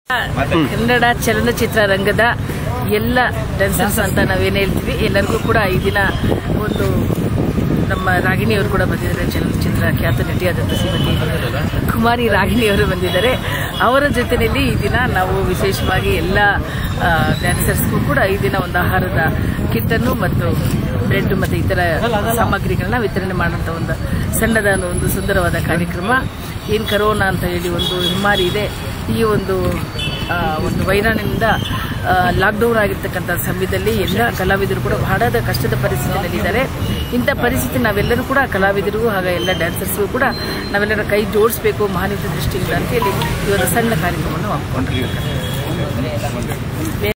ಕನ್ನಡ ಚಲನಚಿತ್ರ ರಂಗದ ಎಲ್ಲ ಡ್ಯಾನ್ಸರ್ಸ್ ಅಂತ ನಾವೇನು ಹೇಳ್ತೀವಿ ಎಲ್ಲರಿಗೂ ಕೂಡ ಈ ದಿನ ಒಂದು ನಮ್ಮ ರಾಗಿಣಿಯವರು ಕೂಡ ಬಂದಿದ್ದಾರೆ ಚಲನಚಿತ್ರ ಖ್ಯಾತ ನಟಿಯಾದಂಥ ಶ್ರೀಮತಿ ಕುಮಾರಿ ರಾಗಿಣಿಯವರು ಬಂದಿದ್ದಾರೆ ಅವರ ಜೊತೆಯಲ್ಲಿ ಈ ದಿನ ನಾವು ವಿಶೇಷವಾಗಿ ಎಲ್ಲ ಡ್ಯಾನ್ಸರ್ಸ್ಗೂ ಕೂಡ ಈ ದಿನ ಒಂದು ಆಹಾರದ ಕಿಟ್ಟನ್ನು ಮತ್ತು ಬ್ರೆಡ್ ಮತ್ತು ಇತರ ಸಾಮಗ್ರಿಗಳನ್ನ ವಿತರಣೆ ಮಾಡುವಂಥ ಒಂದು ಸಣ್ಣದ ಒಂದು ಸುಂದರವಾದ ಕಾರ್ಯಕ್ರಮ ಏನು ಕರೋನಾ ಅಂತ ಹೇಳಿ ಒಂದು ಹಿಮ್ಮಾರಿ ಇದೆ ಈ ಒಂದು ಆ, ಒಂದು ವೈರಾಣಿನಿಂದ ಲಾಕ್ಡೌನ್ ಆಗಿರ್ತಕ್ಕಂಥ ಸಮಯದಲ್ಲಿ ಎಲ್ಲ ಕಲಾವಿದರು ಕೂಡ ಬಹಳದ ಕಷ್ಟದ ಪರಿಸ್ಥಿತಿಯಲ್ಲಿದ್ದಾರೆ ಇಂಥ ಪರಿಸ್ಥಿತಿ ನಾವೆಲ್ಲರೂ ಕೂಡ ಕಲಾವಿದರಿಗೂ ಹಾಗೆ ಎಲ್ಲ ಡ್ಯಾನ್ಸರ್ಸ್ಗೂ ಕೂಡ ನಾವೆಲ್ಲರ ಕೈ ಜೋಡಿಸಬೇಕು ಮಾನವೀಯ ದೃಷ್ಟಿಯಿಂದ ಅಂತೇಳಿ ಈ ಒಂದು ಸಣ್ಣ ಕಾರ್ಯಕ್ರಮವನ್ನು ಹಮ್ಮಿಕೊಂಡಿದ್ದೀವಿ